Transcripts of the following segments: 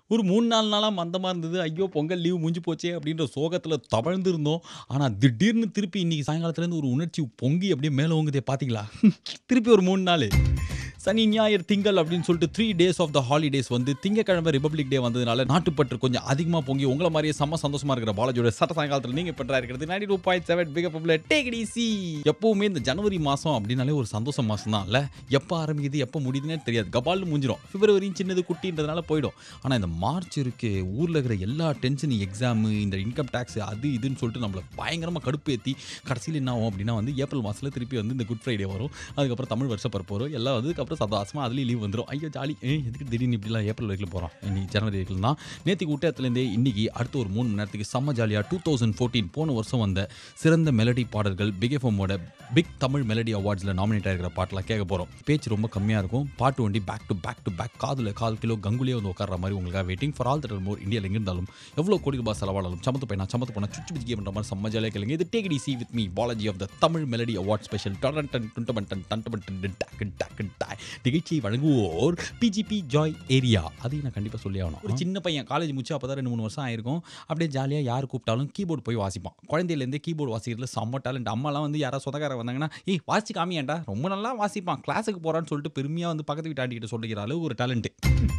ஒரு மூணு நாலு நாளாக மந்தமாக இருந்தது ஐயோ பொங்கல் லீவ் முடிஞ்சு போச்சே அப்படின்ற சோகத்தில் தவழ்ந்திருந்தோம் ஆனால் திடீர்னு திருப்பி இன்னைக்கு சாயங்காலத்துலேருந்து ஒரு உணர்ச்சி பொங்கி அப்படியே மேலே ஓங்குதே பார்த்தீங்களா திருப்பி ஒரு மூணு நாள் சனி ஞாயிறு திங்கள் அப்படின்னு சொல்லிட்டு three days of the holidays வந்து திங்கக்கிழமை ரிபப்ளிக் டே வந்ததுனால நாட்டுப்பற்று கொஞ்சம் அதிகமாக பொங்கி உங்களை மாதிரியே செம்ம சந்தோஷமா இருக்கிற பாலாஜியோட சட்ட சாயங்காலத்தில் நீங்கள் பெற்றா இருக்கிறது நைன்டி டூ பாயிண்ட் செவன் பிக பப்ல டேக் சி எப்பவுமே இந்த ஜனவரி மாதம் அப்படின்னாலே ஒரு சந்தோஷ மாதம் தான் இல்லை எப்போ ஆரம்பிக்குது எப்போ முடியுதுன்னே தெரியாது கபால்னு முடிஞ்சிடும் பிப்ரவரி சின்னது குட்டின்றதுனால போயிடும் ஆனால் இந்த மார்ச் இருக்கு ஊரில் இருக்கிற எல்லா டென்ஷன் எக்ஸாமு இந்த இன்கம் டேக்ஸ் அது இதுன்னு சொல்லிட்டு நம்மளை பயங்கரமாக கடுப்பேற்றி கடைசியில் என்ன ஆகும் அப்படின்னா வந்து ஏப்ரல் மாதத்தில் திருப்பி வந்து இந்த குட் ஃப்ரைடே வரும் அதுக்கப்புறம் தமிழ் வருஷ பிறப்பு வரும் எல்லாம் வந்து அதுக்கப்புறம் சந்தோஷமாக அதுலேயும் லீவ் வந்துடும் ஐயோ ஜாலி ஏ எதுக்கு திடீர்னு இப்படிலாம் ஏப்ரல் வரைக்கும் போகிறோம் இன்னைக்கு ஜனவரி வரைக்கும் தான் நேற்றுக்கு விட்டத்துலேருந்தே இன்னைக்கு அடுத்த ஒரு மூணு மணி நேரத்துக்கு செம்ம ஜாலியாக டூ தௌசண்ட் ஃபோர்டீன் போன வருஷம் வந்த சிறந்த மெலடி பாடல்கள் பிக் எஃப்எம்மோட பிக் தமிழ் மெலடி அவார்ட்ஸில் நாமினேட் ஆகிருக்கிற பாட்டெலாம் கேட்க போகிறோம் பேச்சு ரொம்ப கம்மியாக இருக்கும் பாட்டு வண்டி back to back to back காதில் கால் கிலோ கங்குலியே வந்து உட்கார மாதிரி உங்களுக்காக வெயிட்டிங் ஃபார் ஆல் தட்டர் மோர் இந்தியாவில் எங்கே இருந்தாலும் எவ்வளோ கோடி ரூபாய் செலவானாலும் சமத்து பையனா சமத்து போனால் சுச்சு பிச்சு பண்ணுற மாதிரி செம்ம ஜாலியாக கேளுங்க இது take easy with me Balaji of the Tamil melody award special டன் டன் டுண்டமன் டன் டன்டமன் டன் டாக்கு டாக்கு டாய் நிகழ்ச்சியை வழங்குவோர் பிஜிபி ஜாய் ஏரியா அதையும் நான் கண்டிப்பாக சொல்லி ஆகணும் ஒரு சின்ன பையன் காலேஜ் முடிச்சு அப்போ தான் ரெண்டு மூணு வருஷம் ஆயிருக்கும் அப்படியே ஜாலியாக யார் கூப்பிட்டாலும் கீபோர்டு போய் வாசிப்பான் குழந்தையிலேருந்தே கீபோர்டு வாசிக்கிறதுல செம்ம டேலண்ட் அம்மாலாம் வந்து யாராவது சொந்தக்காரர் வந்தாங்கன்னா ஏய் வாசி காமியாண்டா ரொம்ப நல்லா வாசிப்பான் கிளாஸுக்கு போகிறான்னு சொல்லிட்டு பெருமையாக வந்து பக்கத்து வீட்டு ஆண்டிகிட்ட சொல்லிக்கிற அளவு ஒரு டேலண்ட்டு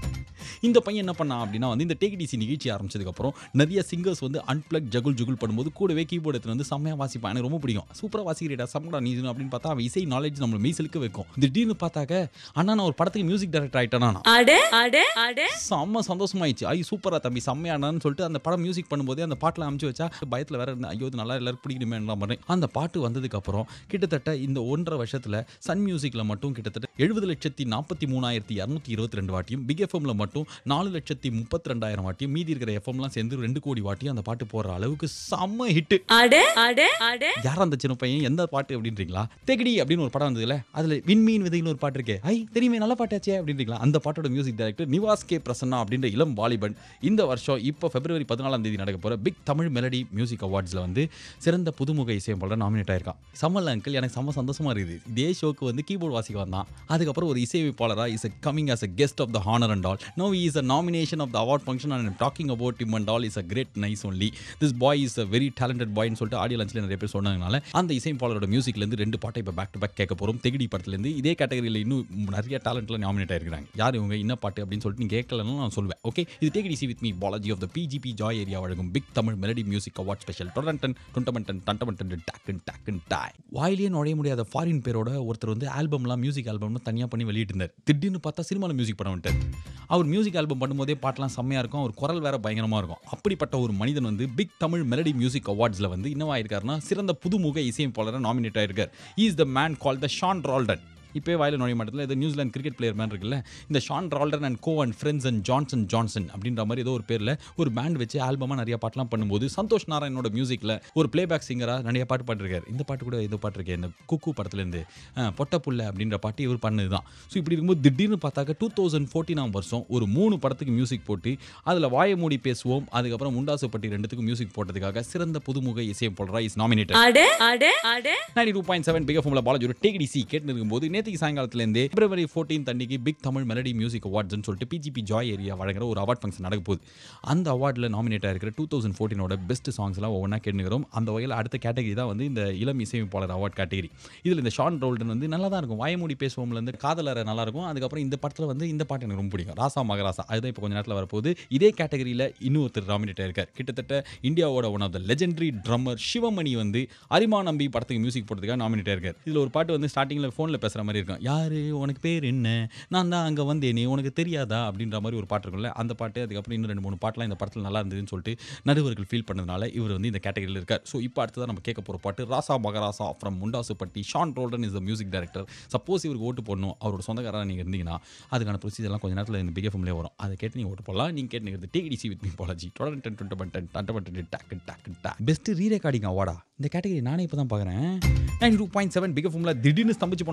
இந்த பையன் என்ன பண்ணான் அப்படின்னா வந்து இந்த டேக்டிசி நிகழ்ச்சி ஆரம்பிச்சதுக்கப்புறம் நிறைய சிங்கர்ஸ் வந்து அன்பிளக் ஜகுல் ஜுகுல் பண்ணும்போது கூடவே கீபோர்டு எடுத்து வந்து செம்மையாக வாசிப்பான் எனக்கு ரொம்ப பிடிக்கும் சூப்பராக வாசிக்கிறேடா சம்மடா நீ அப்படின்னு பார்த்தா அவன் இசை நாலேஜ் நம்மளை மெய்சலுக்கு வைக்கும் திடீர்னு பார்த்தாக்க அண்ணா நான் ஒரு படத்துக்கு மியூசிக் டைரக்டர் ஆகிட்டேனா அட அட அட செம்ம சந்தோஷமாயிடுச்சு ஐயோ சூப்பரா தம்பி செம்மையானான்னு சொல்லிட்டு அந்த படம் மியூசிக் பண்ணும்போதே அந்த பாட்டில் அமைச்சு வச்சா பயத்தில் வேற இருந்தேன் ஐயோ இது நல்லா எல்லாருக்கும் பிடிக்கணுமேன்ற மாதிரி அந்த பாட்டு வந்ததுக்கு அப்புறம் கிட்டத்தட்ட இந்த ஒன்றரை வருஷத்துல சன் மியூசிக்ல மட்டும் கிட்டத்தட்ட எழுபது லட்சத்தி நாற்பத்தி மூணாயிரத்தி இரநூத்தி இருபத்தி ரெண்டு வாட்டியும் பிக் எஃப்எம்ல மட்டும் நாலு லட்சத்தி முப்பத்தி ரெண்டாயிரம் வாட்டியும் மீதி இருக்கிற எஃப்எம்லாம் சேர்ந்து ரெண்டு கோடி வாட்டியும் அந்த பாட்டு போடுற அளவுக்கு செம்ம ஹிட் அட அட அட யார் அந்த சின்ன பையன் எந்த பாட்டு அப்படின்றீங்களா தெகடி அப்படின்னு ஒரு படம் வந்ததுல அதுல விண்மீன் விதைன்னு ஒரு பாட்டு இருக்கே ஐ தெரியுமே நல்ல பாட்டாச்சே அப்படின்றீங்களா அந்த பாட்டோட music director Nivas K Prasanna அப்படின்ற இளம் வாலிபன் இந்த வருஷம் இப்போ பிப்ரவரி பதினாலாம் தேதி நடக்க போற பிக் தமிழ் மெலடி மியூசிக் அவார்ட்ஸ்ல வந்து சிறந்த புதுமுக இசையமைப்பாளர் நாமினேட் ஆயிருக்கான் சமல் அங்கிள் எனக்கு செம்ம சந்தோஷமா இருக்குது இதே ஷோக்கு வந்து கீபோர்டு வாசிக்க வந்தான் அதுக்கப்புறம் ஒரு இசையமைப்பாளரா is coming as a guest of the honour and all no is a nomination of the award function and talking about him and all is a great nice only this boy is a very talented பாய்னு சொல்லிட்டு audio லஞ்சில் நிறைய பேர் சொன்னதுனால அந்த இசையமைப்பாளரோட மியூசிக்லேருந்து ரெண்டு பாட்டை இப்போ back to back கேட்க போகிறோம் தெகிடி படத்துலேருந்து இதே கேட்டகரியில் இன்னும் நிறைய டேலண்ட்ல நாமினேட் ஆயிருக்காங்க யார் இவங்க என்ன பாட்டு அப்படின்னு சொல்லிட்டு நீ கேட்கலன்னு நான் சொல்லுவேன் ஓகே இது take easy with me Balaji of the BGB joy area வழங்கும் big Tamil melody music award special டொரண்டன் டுண்டமண்டன் டண்டமண்டன் டாக்கன் டாக்கன் டாய் வாயிலேயே நுழைய முடியாத ஃபாரின் பேரோட ஒருத்தர் வந்து ஆல்பம்லாம் மியூசிக் ஆல்பம்லாம் தனியாக பண்ணி வெளியிட்டிருந்தார் திடீர்னு பார்த்தா சினிமாவில் மியூசிக் பண்ண வந்துட்டார் அவர் மியூசிக் ஆல்பம் பண்ணும்போதே பாட்டெல்லாம் செம்மையாக இருக்கும் அவர் குரல் வேற பயங்கரமாக இருக்கும் அப்படிப்பட்ட ஒரு மனிதன் வந்து பிக் தமிழ் மெலடி மியூசிக் அவார்ட்ஸில் வந்து என்னவா இருக்காருன்னா சிறந்த புதுமுக இசையமைப்பாளராக நாமினேட் ஆயிருக்கார் is the man call the Sean Roldan இப்போ வாயில நுழைய மாட்டத்தில் இது நியூசிலாந்து கிரிக்கெட் பிளேயர் மேன் இருக்குல்ல இந்த Sean Roldan and co and friends and Johnson Johnson அப்படின்ற மாதிரி ஏதோ ஒரு பேரில் ஒரு பேண்ட் வச்சு ஆல்பமாக நிறைய பாட்டெலாம் பண்ணும்போது சந்தோஷ் நாராயணோட மியூசிக்கில் ஒரு பிளேபேக் சிங்கராக நிறைய பாட்டு பாட்டிருக்காரு இந்த பாட்டு கூட ஏதோ பாட்டு இருக்கேன் இந்த குக்கு படத்துலேருந்து பொட்ட புள்ள அப்படின்ற பாட்டு இவர் பண்ணது தான் ஸோ இப்படி இருக்கும்போது திடீர்னு பார்த்தாக்க டூ தௌசண்ட் ஃபோர்டீனாம் வருஷம் ஒரு மூணு படத்துக்கு மியூசிக் போட்டு அதில் வாய மூடி பேசுவோம் அதுக்கப்புறம் முண்டாசுப்பட்டி ரெண்டுத்துக்கும் மியூசிக் போட்டதுக்காக சிறந்த புதுமுக இசையமைப்பாளராக இஸ் நாமினேட்டட் அட அட அட ninety two point seven big ஃபோமில் பாலாஜி ஒரு டேக் சி கேட்டு இருக்கும்போது நேற்றுக்கு சாயங்காலத்துலேருந்தே பிப்ரவரி ஃபோர்டீன் அன்னைக்கு பிக் தமிழ் மெலடி மியூசிக் அவார்ட்ஸ்னு சொல்லிட்டு பிஜிபி ஜாய் ஏரியா வழங்குற ஒரு அவார்ட் ஃபங்க்ஷன் நடக்க போகுது அந்த அவார்டில் நாமினேட் ஆயிருக்கிற டூ தௌசண்ட் ஃபோர்டீனோட பெஸ்ட் சாங்ஸ்லாம் ஒவ்வொன்றா கேட்டுக்கிறோம் அந்த வகையில் அடுத்த கேட்டகரி தான் வந்து இந்த இளம் இசையமைப்பாளர் அவார்ட் கேட்டகரி இதில் இந்த ஷான் ரோல்டன் வந்து நல்லா தான் இருக்கும் வாயமூடி பேசுவோம்லேருந்து காதலர் நல்லா இருக்கும் அதுக்கப்புறம் இந்த படத்தில் வந்து இந்த பாட்டு எனக்கு ரொம்ப பிடிக்கும் ராசா மகராசா அதுதான் இப்போ கொஞ்ச நேரத்தில் வரப்போகுது இதே கேட்டகரியில் இன்னொருத்தர் நாமினேட் ஆயிருக்கார் கிட்டத்தட்ட இந்தியாவோட one of the legendary drummer Sivamani வந்து அரிமா நம்பி படத்துக்கு மியூசிக் போடுறதுக்காக நாமினேட் ஆயிருக்கார் இதில் ஒரு பாட்டு வந்து ஸ்டார்டிங்கில் ஃபோனில் பேசுகிற மாதிரி இருக்கும் யாரு உனக்கு பேர் என்ன நான் தான் அங்கே வந்தேனே உனக்கு தெரியாதா அப்படின்ற மாதிரி ஒரு பாட்டு இருக்கும்ல அந்த பாட்டு அதுக்கப்புறம் இன்னும் ரெண்டு மூணு பாட்டுலாம் இந்த படத்தில் நல்லா இருந்ததுன்னு சொல்லிட்டு நடுவர்கள் ஃபீல் பண்ணதுனால இவர் வந்து இந்த கேட்டகரியில் இருக்கார் ஸோ இப்போ அடுத்ததான் நம்ம கேட்க போகிற பாட்டு Raasa Magaraasa from Mundasupatti Sean Roldan is the music director suppose இவருக்கு ஓட்டு போடணும் அவரோட சொந்தக்காரராக நீங்கள் இருந்தீங்கன்னா அதுக்கான ப்ரொசீஜர்லாம் கொஞ்ச நேரத்தில் இந்த பிகேஃபம்லேயே வரும் அதை கேட்டு நீங்கள் ஓட்டு போடலாம் நீங்கள் கேட்டு நீங்கள் டிடிசி வித் மீ பாலாஜி தொடர்ந்து டென் டுவெண்ட்டி பட்டன் டன்ட்ட பட்டன் டக்கு டக்கு டா பெஸ்ட் ரீ ரெக்கார்டிங் அவார்டா இந்த கேட்டகரி நானே இப்போ தான் பார்க்குறேன் நைன் டூ பாயிண்ட் செவன் பிகஃபம்ல திடீர்னு ஸ்தம்பிச்சு போன பாலாஜியோட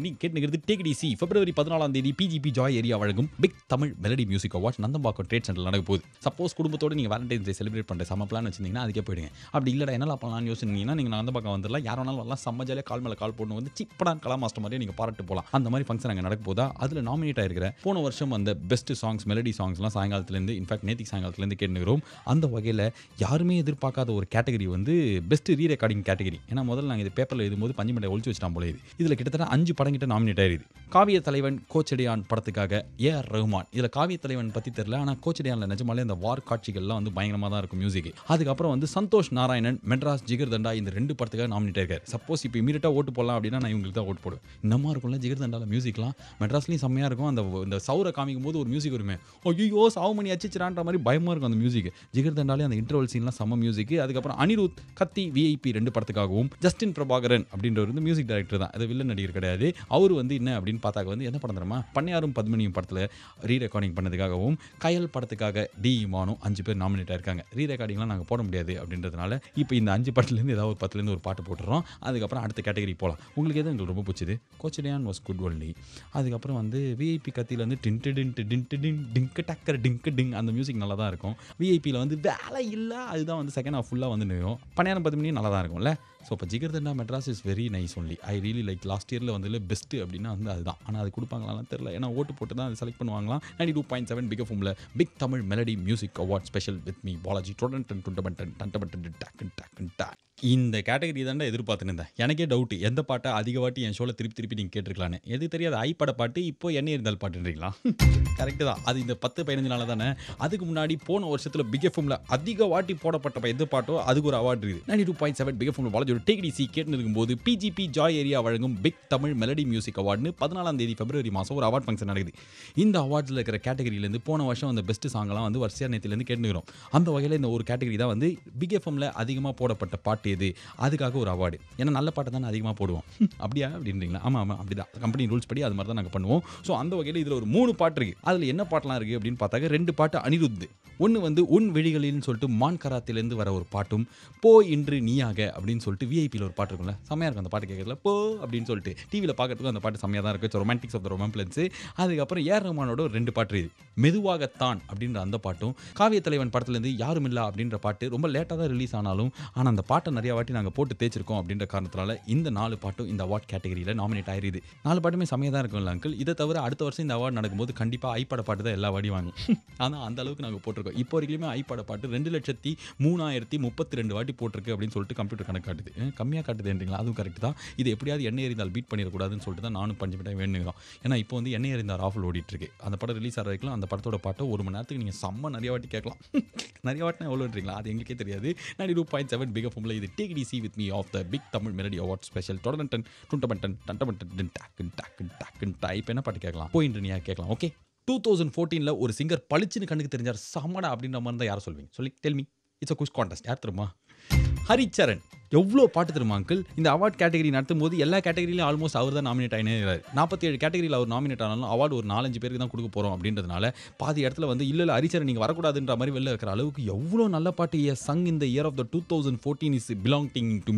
நீங்க கேட்டுக்கிறது டேக் டிசி பிப்ரவரி பதினாலாம் தேதி பிஜிபி ஜாய் ஏரியா வழங்கும் big Tamil melody music awards Nandambakkam trade centre நடக்க போகுது சப்போஸ் குடும்பத்தோட நீங்க வேலண்டைன்ஸ் டே செலிப்ரேட் பண்ற சம பிளான் வச்சிருந்தீங்கன்னா அதுக்கே போயிடுங்க அப்படி இல்லடா என்னலாம் பண்ணலாம்னு யோசிச்சிருந்தீங்கன்னா நீங்க நந்தம்பாக்கம் வந்துடலாம் யார் வேணாலும் வரலாம் செம்ம ஜாலியாக கால் மேல கால் போட்டு வந்து சிப்படான் கலா மாஸ்டர் மாதிரியே நீங்க பாராட்டு போகலாம் அந்த மாதிரி ஃபங்க்ஷன் அங்கே நடக்க போதா அதில் நாமினேட் ஆயிருக்கிற போன வருஷம் அந்த பெஸ்ட் சாங்ஸ் மெலடி சாங்ஸ்லாம் சாயங்காலத்துலேருந்து இன்ஃபேக்ட் நேத்திக் சாயங்காலத்துலேருந்து கேட்டுக்கிறோம் அந்த வகையில் யாருமே எதிர்பார்க்காத ஒரு கேட்டகரி வந்து பெஸ்ட் ரீ ரெக்கார்டிங் கேட்டகரி ஏன்னா முதல்ல நாங்கள் இது பேப்பரில் எழுதும்போது பஞ்சு மண்டை ஒழிச்சு வச்சிட்டான் போல இது இதில் கிட்டத்தட்ட அஞ்சு படம் கிட்ட நாமினேட் ஆயிருது காவிய தலைவன் கோச்சடியான் படத்துக்காக ஏ ஆர் ரஹ்மான் இதில் காவிய தலைவன் பற்றி தெரியல ஆனால் கோச்சடியானில் நிஜமாலே அந்த வார் காட்சிகள்லாம் வந்து பயங்கரமாக தான் இருக்கும் மியூசிக் அதுக்கப்புறம் வந்து சந்தோஷ் நாராயணன் மெட்ராஸ் ஜிகர் தண்டா இந்த ரெண்டு படத்துக்காக நாமினேட் ஆயிருக்காரு சப்போஸ் இப்போ இமீடியட்டாக ஓட்டு போடலாம் அப்படின்னா நான் இவங்களுக்கு தான் ஓட்டு போடுவேன் இன்னமா இருக்கும்ல ஜிகர் தண்டாவில் மியூசிக்லாம் மெட்ராஸ்லையும் செம்மையாக இருக்கும் அந்த இந்த சௌரை காமிக்கும் போது ஒரு மியூசிக் வருமே ஐயோ சாவு மணி அச்சிச்சிரான்ற மாதிரி பயமாக இருக்கும் அந்த மியூசிக் ஜிகர் தண்டாலே அந்த இன்டர்வல் சீன்லாம் செம்ம மியூசிக் அதுக்கப்புறம் அனிருத் கத்தி விஐபி ரெண்டு படத்துக்காகவும் ஜஸ்டின் பிரபாகரன் அப்படின்றவர் வந்து மியூசிக் டைரக்டர் தான் அது வில்லன் நடிகர் கிடையாது அவர் வந்து என்ன அப்படின்னு பார்த்தாக்க வந்து என்ன படம் தெரியுமா பண்ணையாரும் பத்மினியும் படத்தில் ரீ ரெக்கார்டிங் பண்ணதுக்காகவும் கயல் படத்துக்காக டி இமானும் அஞ்சு பேர் நாமினேட் ஆயிருக்காங்க ரீ ரெக்கார்டிங்லாம் நாங்கள் போட முடியாது அப்படின்றதுனால இப்போ இந்த அஞ்சு படத்துலேருந்து ஏதாவது ஒரு பத்துலேருந்து ஒரு பாட்டு போட்டுறோம் அதுக்கப்புறம் அடுத்த கேட்டகரி போகலாம் உங்களுக்கு எது எங்களுக்கு ரொம்ப பிடிச்சது கோச்சடியான் வாஸ் குட் ஒன்லி அதுக்கப்புறம் வந்து விஐபி கத்தியில் வந்து டின்ட்டு டின்ட்டு டின்ட்டு டின் டிங்கு டக்கர் டிங்கு டிங் அந்த மியூசிக் நல்லா தான் இருக்கும் விஐபியில் வந்து வேலை இல்லை அதுதான் வந்து செகண்ட் ஹாஃப் ஃபுல்லாக வந்து நிற்கும் பணியாரம் பத்து மணி நல்லா தான் இருக்கும்ல ஸோ இப்போ Jigarthanda Madras is very nice only I really like last இயரில் வந்து பெஸ்ட்டு அப்படின்னா வந்து அதுதான் ஆனால் அது கொடுப்பாங்களான்னு தெரியல ஏன்னா ஓட்டு போட்டு தான் அது செலக்ட் பண்ணுவாங்களாம் ninety two point seven big ஃபோமில் big Tamil melody music award special with me Balaji டொடன் டன் டுண்டபன் டன் டண்டபன் டன் டக்குன் டக்குன் டா இந்த கேட்டகரி தாண்டா எதிர்பார்த்துன்னு இருந்தேன் எனக்கே டவுட் எந்த பாட்டை அதிக வாட்டி என் ஷோவில் திருப்பி திருப்பி நீங்கள் கேட்டிருக்கலான்னு எது தெரியாத ஐப்பட பாட்டு இப்போ என்ன இருந்தால் பாட்டுன்றீங்களா கரெக்டு தான் அது இந்த பத்து பதினஞ்சு நாள் தானே அதுக்கு முன்னாடி போன வருஷத்தில் பிக் எஃப்எம்ல அதிக வாட்டி போடப்பட்ட எந்த பாட்டோ அதுக்கு ஒரு அவார்டு இருக்குது ninety two point seven big எஃப்எம்ல வளர்ச்சி டிகிடிசி கேட்டு இருக்கும்போது பிஜிபி ஜாய் ஏரியா வழங்கும் பிக் தமிழ் மெலடி மியூசிக் அவார்டுன்னு பதினாலாம் தேதி பிப்ரவரி மாதம் ஒரு அவார்ட் ஃபங்க்ஷன் நடக்குது இந்த அவார்ட்ஸில் இருக்கிற கேட்டகரியிலேருந்து போன வருஷம் அந்த பெஸ்ட் சாங்கெல்லாம் வந்து வரிசையா நேரத்துலேருந்து கேட்டுக்கிறோம் அந்த வகையில் இந்த ஒரு கேட்டகரி தான் வந்து பிக் எஃப்எம்ல அதிகமாக போடப்பட்ட பாட்டு எது அதுக்காக ஒரு அவார்டு ஏன்னா நல்ல பாட்டை தானே அதிகமாக போடுவோம் அப்படியா அப்படின்றீங்களா ஆமாம் ஆமாம் அப்படி தான் கம்பெனி ரூல்ஸ் படி அது மாதிரி தான் நாங்கள் பண்ணுவோம் ஸோ அந்த வகையில் இதில் ஒரு மூணு பாட்டு இருக்குது அதில் என்ன பாட்டெலாம் இருக்குது அப்படின்னு பார்த்தாக்க ரெண்டு பாட்டு அனிருத் ஒன்று வந்து உன் விழிகளில்னு சொல்லிட்டு மான் கராத்திலேருந்து வர ஒரு பாட்டும் போ இன்று நீயாக அப்படின்னு சொல்லிட்டு விஐபியில் ஒரு பாட்டு இருக்கும்ல செம்மையாக இருக்கும் அந்த பாட்டு கேட்கறதுல போ அப்படின்னு சொல்லிட்டு டிவியில் பார்க்கறதுக்கும் அந்த பாட்டு செம்மையாக தான் இருக்குது ரொமான்டிக்ஸ் ஆஃப் த ரொமான்பிளன்ஸு அதுக்கப்புறம் ஏர் ரஹ்மானோட ஒரு ரெண்டு பாட்டு இருக்குது மெதுவாகத்தான் அப்படின்ற அந்த பாட்டும் காவிய தலைவன் படத்துலேருந்து யாரும் இல்லா அப்படின்ற பாட்டு ரொம்ப லேட்டாக தான் ரிலீஸ் ஆனாலும் ஆனால் அந்த பாட்டை நிறைய வாட்டி நாங்கள் போட்டு தேய்ச்சிருக்கோம் அப்படின்ற காரணத்தினால இந்த நாலு பாட்டும் இந்த அவார்ட் கேட்டகரியில் நாமினேட் ஆயிருது நாலு பாட்டுமே செம்மையாக தான் இருக்கும்ல அங்கிள் இதை தவிர அடுத்த வருஷம் இந்த அவார்டு நடக்கும்போது கண்டிப்பாக ஐப்பட பாட்டு தான் எல்லா வாடியும் வாங்கும் ஆனால் அந்த அளவுக்கு நாங்கள் போட்டிருக்கோம் இப்போ வரைக்குமே ஐப்பட பாட்டு ரெண்டு லட்சத்தி மூணாயிரத்தி முப்பத்தி ரெண்டு வாட்டி போட்டிருக்கு அப்படின்னு சொல்லிட்டு கம்ப்யூட்டர் கணக்கு காட்டுது கம்மியாக காட்டுதுன்றீங்களா அதுவும் கரெக்ட் தான் இது எப்படியாவது எண்ணெய் எறிந்தால் பீட் பண்ணிடக்கூடாதுன்னு சொல்லிட்டு தான் நானும் பஞ்சு மிட்டாய் வேணுங்கிறோம் ஏன்னா இப்போ வந்து எண்ணெய் எறிந்தார் ஆஃபில் ஓடிட்டு இருக்கு அந்த படம் ரிலீஸ் ஆகிற வரைக்கும் அந்த படத்தோட பாட்டை ஒரு மணி நேரத்துக்கு நீங்கள் செம்ம நிறைய வாட்டி கேட்கலாம் நிறைய வாட்டினா எவ்வளோன்றீங்களா அது எங்களுக்கே தெரியாது ninety two point seven big ஃபோமில் இது take it easy with me of the big Tamil melody award special தொடர்டன் டுண்டபண்டன் டண்டபண்டன் டாக்குன் டாக்குன் டாக்குன் டைப் என்ன பாட்டு கேட்கலாம் போயின்று நீயா கேட்கலாம் ஓகே டூ தௌசண்ட் ஃபோர்டீனில் ஒரு சிங்கர் பளிச்சுன்னு கண்ணுக்கு தெரிஞ்சார் சமடா அப்படின்ற மாதிரி தான் யாரை சொல்வீங்க சொல்லி tell me it's a quiz contest யார் தெரியுமா ஹரிச்சரன் எவ்வளோ பாட்டு தெரியுமா அங்கிள் இந்த அவார்ட் கேட்டகரி நடத்தும் போது எல்லா கேட்டகரியிலும் ஆல்மோஸ்ட் அவர் தான் நாமினேட் ஆகினார் நாற்பத்தி ஏழு கேட்டகரியில் அவர் நாமினேட் ஆனாலும் அவார்டு ஒரு நாலஞ்சு பேருக்கு தான் கொடுக்க போகிறோம் அப்படின்றதுனால பாதி இடத்துல வந்து இல்லை இல்லை ஹரிச்சரன் நீங்கள் வரக்கூடாதுன்ற மாதிரி வெளில இருக்கிற அளவுக்கு எவ்வளோ நல்ல பாட்டு ஏ சங் இந்த year of the two thousand fourteen is belonging to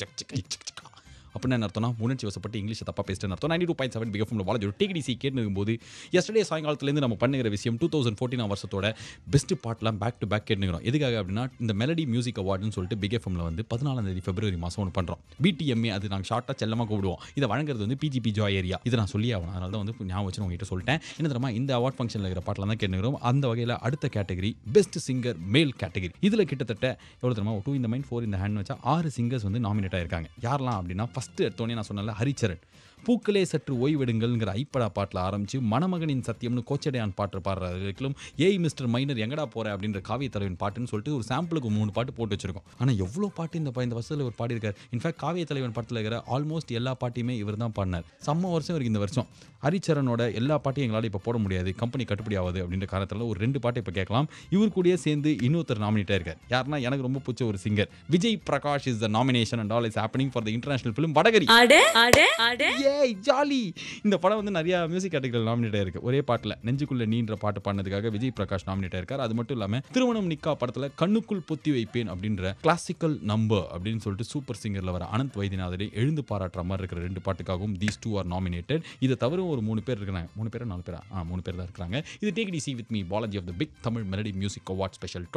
அப்படின்னு என்ன அர்த்தம்னா உணர்ச்சி வசப்பட்டு இங்கிலீஷ் தப்பா பேசிட்டு அர்த்தம் நைன்டி டூ பாயிண்ட் செவன் பிகஃப் வாழ ஒரு டிகிடிசி கேட்டுக்கும்போது எஸ்டர்டே சாயங்காலத்துலேருந்து நம்ம பண்ணுகிற விஷயம் டூ தௌசண்ட் ஃபோர்டீன் வருஷத்தோட பெஸ்ட் பாட்லாம் பேக் டு பேக் கேட்டுக்கிறோம் எதுக்காக அப்படின்னா இந்த மெலடி மியூசிக் அவார்டுன்னு சொல்லிட்டு பிக் எஃப்எம்ல வந்து பதினாலாம் தேதி பிப்ரவரி மாதம் ஒன்று பண்ணுறோம் பிடிஎம்ஏ அது நாங்கள் ஷார்ட்டாக செல்லமாக கூப்பிடுவோம் இதை வழங்குறது வந்து பிஜிபி ஜாய் ஏரியா இதை நான் சொல்லி ஆகணும் அதனால தான் வந்து ஞாபகம் வச்சு உங்ககிட்ட சொல்லிட்டேன் என்ன தெரியுமா இந்த அவார்ட் ஃபங்க்ஷனில் இருக்கிற பாட்டெலாம் தான் கேட்டுக்கிறோம் அந்த வகையில் அடுத்த category best singer male category இதில் கிட்டத்தட்ட எவ்வளோ தெரியுமா டூ இந்த மைண்ட் ஃபோர் இந்த ஹேண்ட் வச்சா ஆறு சிங்கர்ஸ் வந்து நாமினேட் ஆயிருக்காங்க யாரெல்லாம் அப்படின்னா ஃபஸ்ட்டு எடுத்தோடனே நான் சொன்னல ஹரிச்சரன் பூக்களே சற்று ஓய்வெடுங்கள்ங்கிற ஐப்படா பாட்டில் ஆரம்பிச்சு மணமகனின் சத்தியம்னு கோச்சடையான் பாட்டு பாடுறதுக்கும் ஏய் மிஸ்டர் மைனர் எங்கடா போற அப்படின்ற காவிய தலைவன் பாட்டுன்னு சொல்லிட்டு ஒரு சாம்பிளுக்கு மூணு பாட்டு போட்டு வச்சிருக்கோம் ஆனால் எவ்வளோ பாட்டு இந்த ப- இந்த வருஷத்தில் ஒரு பாடியிருக்காரு இன்ஃபேக்ட் காவிய தலைவன் படத்தில் இருக்கிற ஆல்மோஸ்ட் எல்லா பாட்டையுமே இவர் தான் பாடினார் செம்ம வருஷம் இவருக்கு இந்த வருஷம் ஹரிச்சரனோட எல்லா பாட்டையும் எங்களால் இப்போ போட முடியாது கம்பெனி கட்டுப்படி ஆகுது அப்படின்ற காரணத்தில் ஒரு ரெண்டு பாட்டை இப்போ கேட்கலாம் இவர் கூடயே சேர்ந்து இன்னொருத்தர் நாமினேட்டாக இருக்கார் யாருன்னா எனக்கு ரொம்ப பிடிச்ச ஒரு singer Vijay Prakash is the nomination and all is happening for the international film வடகரி அட அட அட ஏய் ஜாலி இந்த படம் வந்து நிறைய மியூசிக் கேட்டகரியில் நாமினேட் ஆயிருக்கு ஒரே பாட்டில் நெஞ்சுக்குள்ள நீன்ற பாட்டு பாடினதுக்காக விஜய் பிரகாஷ் நாமினேட் ஆயிருக்கார் அது மட்டும் இல்லாமல் திருமணம் நிக்கா படத்தில் கண்ணுக்குள் பொத்தி வைப்பேன் அப்படின்ற கிளாசிக்கல் நம்பர் அப்படின்னு சொல்லிட்டு சூப்பர் சிங்கரில் வர அனந்த் வைத்தியநாதனை எழுந்து பாராட்டுற மாதிரி இருக்கிற ரெண்டு பாட்டுக்காகவும் தீஸ் டூ ஆர் நாமினேட்டட் இதை தவிர ஒரு மூணு பேர் இருக்கிறாங்க மூணு பேரா நாலு பேரா ஆ மூணு பேர் தான் இருக்கிறாங்க இது take it easy with me Balaji of the big Tamil melody music award special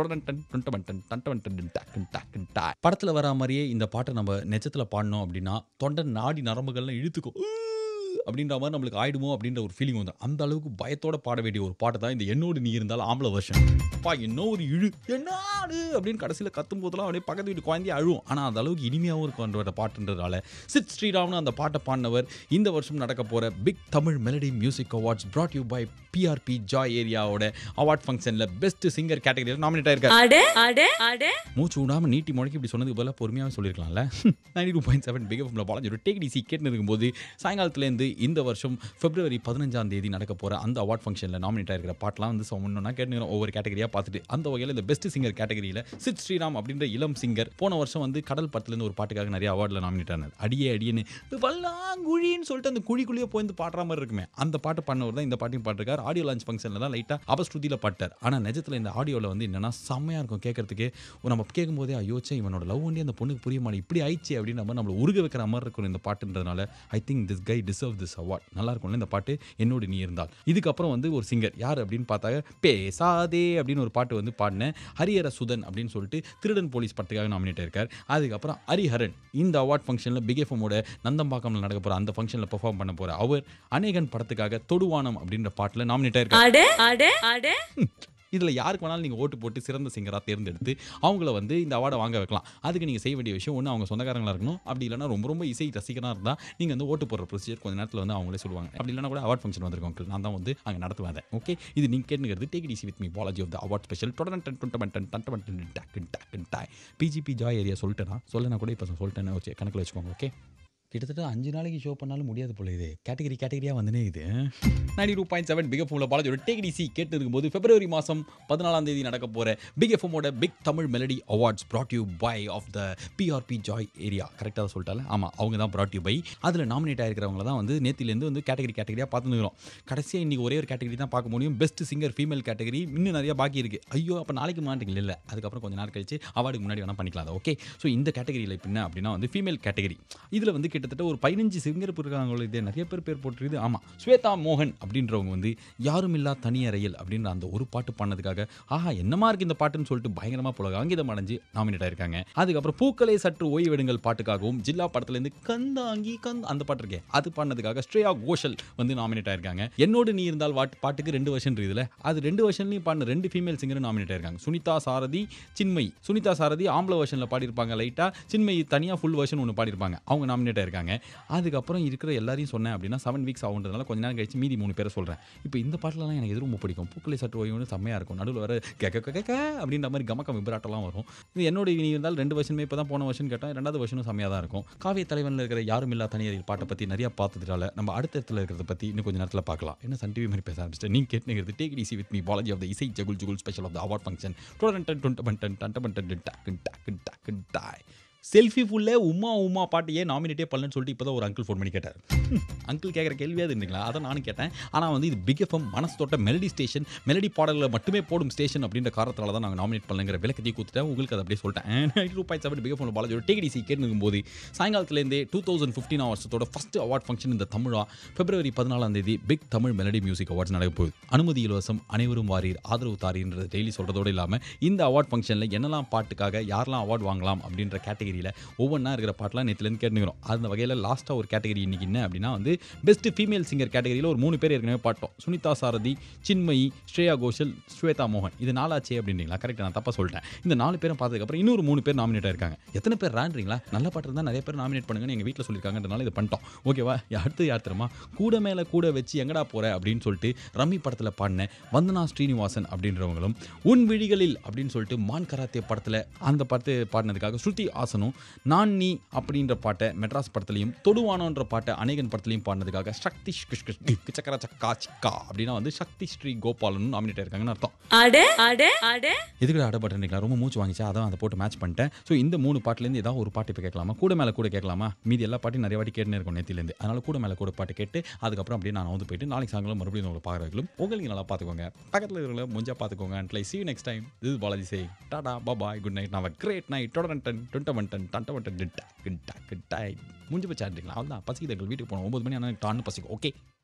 படத்தில் வர மாதிரியே இந்த பாட்டை நம்ம நெச்சத்தில் பாடினோம் அப்படின்னா தொண்டை நாடி நரம்புகள்லாம் இழுத்துக்கும் ஊ அப்படின்ற மாதிரி நம்மளுக்கு ஆயிடுமோ அப்படின்ற ஒரு ஃபீலிங் வந்து அந்த அளவுக்கு பயத்தோட பாட வேண்டிய ஒரு பாட்டு தான் இந்த என்னோடு நீ இருந்தாலும் ஆம்பளை வருஷன் பா என்ன ஒரு இழு என்னாடு அப்படின்னு கடைசியில் கத்தும் போதெல்லாம் அப்படியே பக்கத்து வீட்டு குழந்தைய அழுவும் ஆனால் அந்த அளவுக்கு இனிமையாகவும் இருக்கும் அந்த பாட்டுன்றதால சித் ஸ்ரீராம்னு அந்த பாட்டை பாடினவர் இந்த வருஷம் நடக்க போகிற big Tamil melody music awards brought you by BRB joy ஏரியாவோட அவார்ட் ஃபங்க்ஷனில் பெஸ்ட் சிங்கர் கேட்டகரியில் நாமினேட் ஆயிருக்காரு அட அட அட மூச்சு விடாம நீட்டி முடக்கி இப்படி சொன்னதுக்கு பதிலாக பொறுமையாக சொல்லியிருக்கலாம்ல ninety two point seven big எஃப்ல பாலாஜி ஒரு டேக் டிசி கேட்டு இருக்கும்போது சாயங்காலத்துலேருந்து இந்த வருஷம் பிப்ரவரி பதினஞ்சாம் தேதி நடக்க போகிற அந்த அவார்ட் ஃபங்க்ஷனில் நாமினேட் ஆயிருக்கிற பாட்டெலாம் வந்து ஒன்றுனா கேட்டுக்கிறோம் ஒவ்வொரு கேட்டகரியாக பார்த்துட்டு அந்த வகையில் இந்த பெஸ்ட் சிங்கர் கேட்டகரியில் சித் ஸ்ரீராம் அப்படின்ற இளம் சிங்கர் போன வருஷம் வந்து கடல் படத்துலேருந்து ஒரு பாட்டுக்காக நிறைய அவார்டில் நாமினேட் ஆனது அடியே அடியேன்னு வல்லாங்குழின்னு சொல்லிட்டு அந்த குழிக்குள்ளேயே போய் வந்து பாடுற மாதிரி இருக்குமே அந்த பாட்டு பண்ணவர் தான் இந்த பாட்டையும் பாட்டிருக்கார் ஆடியோ லான்ச் ஃபங்க்ஷனில் தான் லைட்டாக அபஸ்ருதியில் பாட்டார் ஆனால் நிஜத்தில் இந்த ஆடியோவில் வந்து என்னன்னா செம்மையாக இருக்கும் கேட்கறதுக்கு நம்ம கேட்கும்போதே ஐயோச்சே இவனோட லவ் ஒண்டி அந்த பொண்ணுக்கு புரிய மாட்டேன் இப்படி ஆயிடுச்சு அப்படின்னு நம்ம நம்மளை உருக வைக்கிற மாதிரி இருக்கும் இந்த பாட்டுன்றதுனால I think this guy deserve this award நல்லா இருக்கும்ல இந்த பாட்டு என்னோடு நீ இருந்தால் இதுக்கப்புறம் வந்து ஒரு சிங்கர் யார் அப்படின்னு பார்த்தாக்க பேசாதே அப்படின்னு ஒரு பாட்டு வந்து பாடினேன் ஹரிஹர சுதன் அப்படின்னு சொல்லிட்டு திருடன் போலீஸ் படத்துக்காக நாமினேட் ஆயிருக்கார் அதுக்கப்புறம் ஹரிஹரன் இந்த அவார்ட் ஃபங்க்ஷனில் பிக் எஃப்எம்மோட நந்தம்பாக்கம்ல நடக்க போகிற அந்த ஃபங்க்ஷனில் பெர்ஃபார்ம் பண்ண போகிற அவர் அநேகன் படத்துக்காக தொடுவானம் அப்படின்ற பாட்டில் நாமினேட் ஆயிருக்கார் அட அட அட இதில் யாருக்கு வேணாலும் நீங்கள் ஓட்டு போட்டு சிறந்த சிங்கராக தேர்ந்தெடுத்து அவங்கள வந்து இந்த அவார்டை வாங்க வைக்கலாம் அதுக்கு நீங்கள் செய்ய வேண்டிய விஷயம் ஒன்று அவங்க சொந்தக்காரங்களா இருக்கணும் அப்படி இல்லைனா ரொம்ப ரொம்ப இசை ரசிகனாக இருந்தால் நீங்கள் வந்து ஓட்டு போடுற ப்ரொசீஜர் கொஞ்ச நேரத்தில் வந்து அவங்களே சொல்லுவாங்க அப்படி இல்லைனா கூட அவார்ட் ஃபங்க்ஷன் வந்திருக்கோம் uncle. நான் தான் வந்து அங்கே நடத்துவேன் அதை ஓகே இது நீங்கள் கேட்டுங்கிறது take it easy with me Balaji of the award special டொடன் டன் டுவெண்டன் டன் டன் டன் டாக் டாக் டாய் பிஜிபி ஜாய் ஏரியா சொல்லிட்டேனா சொல்லனா கூட இப்போ சொல்லிட்டேன்னு வச்சு கணக்கில் வச்சுக்கோங்க ஓகே கிட்டத்தட்ட அஞ்சு நாளைக்கு ஷோ பண்ணாலும் முடியாது போல இது கேட்டகரி கேட்டகரியாக வந்துனே இது ninety two point seven big எஃப்ல பாலாஜி ஒரு டேக் டிசி கேட்டு இருக்கும்போது பிப்ரவரி மாதம் பதினாலாம் தேதி நடக்க போகிற பிக் எஃப்எம்மோட big Tamil melody awards brought you by of the BRB joy area கரெக்டாக தான் சொல்லிட்டால ஆமாம் அவங்க தான் brought யூ பை அதில் நாமினேட் ஆயிருக்கிறவங்க தான் வந்து நேத்திலேருந்து வந்து கேட்டகரி கேட்டகரியாக பார்த்துருக்கிறோம் கடைசியாக இன்றைக்கி ஒரே ஒரு கேட்டகரி தான் பார்க்க முடியும் பெஸ்ட் சிங்கர் ஃபீமேல் கேட்டகரி இன்னும் நிறைய பாக்கி இருக்குது ஐயோ அப்போ நாளைக்கு மாட்டீங்க இல்லை அதுக்கப்புறம் கொஞ்ச நாள் கழிச்சு அவார்டுக்கு முன்னாடி வேணால் பண்ணிக்கலாம் ஓகே ஸோ இந்த கேட்டகரியில் இப்போ என்ன அப்படின்னா வந்து ஃபீமேல் கேட்டகரி இதில் வந்து கிட்டத்தட்ட ஒரு பதினஞ்சு சிங்கர் இருக்காங்களோ இதே நிறைய பேர் பேர் போட்டுருக்குது ஆமாம் ஸ்வேதா மோகன் அப்படின்றவங்க வந்து யாரும் இல்லா தனியறையில் அப்படின்ற அந்த ஒரு பாட்டு பாடினதுக்காக ஆஹா என்னமா இருக்கு இந்த பாட்டுன்னு சொல்லிட்டு பயங்கரமாக போல அங்கீதம் அடைஞ்சு நாமினேட் ஆயிருக்காங்க அதுக்கப்புறம் பூக்களை சற்று ஓய்வெடுங்கள் பாட்டுக்காகவும் ஜில்லா படத்துலேருந்து கந்தாங்கி கந்த் அந்த பாட்டு இருக்கே அது பாடினதுக்காக ஸ்ரேயா கோஷல் வந்து நாமினேட் ஆயிருக்காங்க என்னோடு நீ இருந்தால் வாட் பாட்டுக்கு ரெண்டு வருஷன் இருக்குதுல அது ரெண்டு வருஷன்லையும் பாடின ரெண்டு ஃபீமேல் சிங்கரும் நாமினேட் ஆயிருக்காங்க சுனிதா சாரதி சின்மயி சுனிதா சாரதி ஆம்பளை வருஷனில் பாடியிருப்பாங்க லைட்டாக சின்மயி தனியாக ஃபுல் வருஷன் ஒன்று பாடியிருப்பாங்க அவங்க நாமினேட் ஆயிருக்காங்க அதுக்கப்புறம் இருக்கிற எல்லாரையும் சொன்னேன் அப்படின்னா செவன் வீக்ஸ் ஆகுன்றதுனால கொஞ்ச நேரம் கழிச்சு மீதி மூணு பேரை சொல்கிறேன் இப்போ இந்த பாட்டிலலாம் எனக்கு எது ரொம்ப பிடிக்கும் பூக்களை சற்று ஓய்வுன்னு செம்மையாக இருக்கும் நடுவில் வர கேக்க கேக்க அப்படின்ற மாதிரி கமக்கம் விபராட்டெல்லாம் வரும் இது என்னோட இனி இருந்தால் ரெண்டு வருஷமே இப்போ தான் போன வருஷம் கேட்டால் ரெண்டாவது வருஷனும் செம்மையாக தான் இருக்கும் காவிய தலைவனில் இருக்கிற யாரும் இல்லா தனியார் பாட்டை பற்றி நிறைய பார்த்ததுனால நம்ம அடுத்த இடத்துல இருக்கிறத பற்றி இன்னும் கொஞ்சம் நேரத்தில் பார்க்கலாம் என்ன சன் டிவி மாதிரி பேச ஆரம்பிச்சிட்டு நீங்கள் கேட்டுங்கிறது take it easy with me Balaji of the இசை ஜகுல் ஜுகுல் special of the award function டொடன் டன் டுவெண்ட் பன் டன் டன் பன் டன் டாக்கு டாக்கு டாக்கு டாய் செல்ஃபி ஃபுல்லே உமா உமா பாட்டையே நாமினேட்டே பண்ணலன்னு சொல்லிட்டு இப்போ தான் ஒரு அங்கிள் ஃபோன் பண்ணி கேட்டார் அங்கிள் கேட்குற கேள்வியாக இருந்தீங்களா அதை நானும் கேட்டேன் ஆனால் வந்து இது பிக் எஃப்எம் மனசு தொட்ட மெலடி ஸ்டேஷன் மெலடி பாடல்களை மட்டுமே போடும் ஸ்டேஷன் அப்படின்ற காரணத்தால தான் நாங்கள் நாமினேட் பண்ணலங்கிற விளக்கத்தையும் கொடுத்துட்டேன் உங்களுக்கு அதை அப்படியே சொல்லிட்டேன் two point seven big FM Balaji take it easy கேட்டுக்கும் போது சாயங்காலத்துலேருந்தே டூ தௌசண்ட் ஃபிஃப்டீன் வருஷத்தோட ஃபஸ்ட் அவார்ட் ஃபங்க்ஷன் இந்த தமிழா பிப்ரவரி பதினாலாம் தேதி big Tamil melody music awards நடக்க போகுது அனுமதி இலவசம் அனைவரும் வாரீர் ஆதரவு தாரீன்றது டெய்லி சொல்கிறதோடு இல்லாமல் இந்த அவார்ட் ஃபங்க்ஷனில் என்னெல்லாம் பாட்டுக்காக யாரெல்லாம் அவார்ட் வாங்கலாம் அப்படின்ற கேட்டகரியில் ஒவ்வொன்றா இருக்கிற பாட்டெலாம் நேற்றுலேருந்து கேட்டுக்கிறோம் அந்த வகையில் லாஸ்ட்டாக ஒரு கேட்டகரி இன்னைக்கு என்ன அப்படின்னா வந்து பெஸ்ட் ஃபீமேல் சிங்கர் கேட்டகரியில் ஒரு மூணு பேர் ஏற்கனவே பாட்டோம் சுனிதா சாரதி சின்மயி ஸ்ரேயா கோஷல் ஸ்வேதா மோகன் இது நாலாச்சே அப்படின்றீங்களா கரெக்ட் நான் தப்பாக சொல்லிட்டேன் இந்த நாலு பேரும் பார்த்ததுக்கப்புறம் இன்னொரு மூணு பேர் நாமினேட் ஆயிருக்காங்க எத்தனை பேர் ரான்றீங்களா நல்ல பாட்டு இருந்தால் நிறைய பேர் நாமினேட் பண்ணுங்கன்னு எங்கள் வீட்டில் சொல்லியிருக்காங்கன்றனால இது பண்ணிட்டோம் ஓகேவா அடுத்து யார் தெரியுமா கூட மேலே கூட வச்சு எங்கடா போற அப்படின்னு சொல்லிட்டு ரம்மி படத்தில் பாடின வந்தனா ஸ்ரீனிவாசன் அப்படின்றவங்களும் உன் விழிகளில் அப்படின்னு சொல்லிட்டு மான் கராத்தே படத்தில் அந்த படத்தை பாடினதுக்காக ஸ்ருதி ஆசன் கமலஹாசனும் நான் நீ அப்படின்ற பாட்டை மெட்ராஸ் படத்துலையும் தொடுவானோன்ற பாட்டை அநேகன் படத்துலையும் பாடினதுக்காக சக்தி கிஷ் கிஷ் கிக் சக்கர சக்கா சிக்கா அப்படின்னா வந்து சக்தி ஸ்ரீ கோபாலன் நாமினேட் இருக்காங்கன்னு அர்த்தம் அட அட அட எதுக்கு அட பட்டா ரொம்ப மூச்சு வாங்கிச்சா அதான் அதை போட்டு மேட்ச் பண்ணிட்டேன் ஸோ இந்த மூணு பாட்டுலேருந்து ஏதாவது ஒரு பாட்டு இப்போ கேட்கலாமா கூட மேலே கூட கேட்கலாமா மீதி எல்லா பாட்டையும் நிறைய வாட்டி கேட்டுனே இருக்கும் நேத்திலேருந்து அதனால கூட மேலே கூட பாட்டு கேட்டு அதுக்கப்புறம் அப்படியே நான் வந்து போயிட்டு நாளைக்கு சாயங்காலம் மறுபடியும் உங்களை பார்க்குறவங்களும் உங்களுக்கு நல்லா பார்த்துக்கோங்க பக்கத்தில் இருக்கிற முடிஞ்சா பார்த்துக்கோங்க அண்ட் லை சி நெக்ஸ்ட் டைம் இது பாலாஜி சே டாடா பாய் குட் நைட் நான் கிரேட் நைட் டொடன் டன் டுவெண்டன் டன் டன்ட டன் டிட்டா கிட்டா கிட்டா முடிஞ்சு போய் சாட்டிங்களா அவ்வளோதான் பசிக்குது வீட்டுக்கு போனோம் ஒம்பது மணி ஆனால் டான்னு பசிக்கும் ஓகே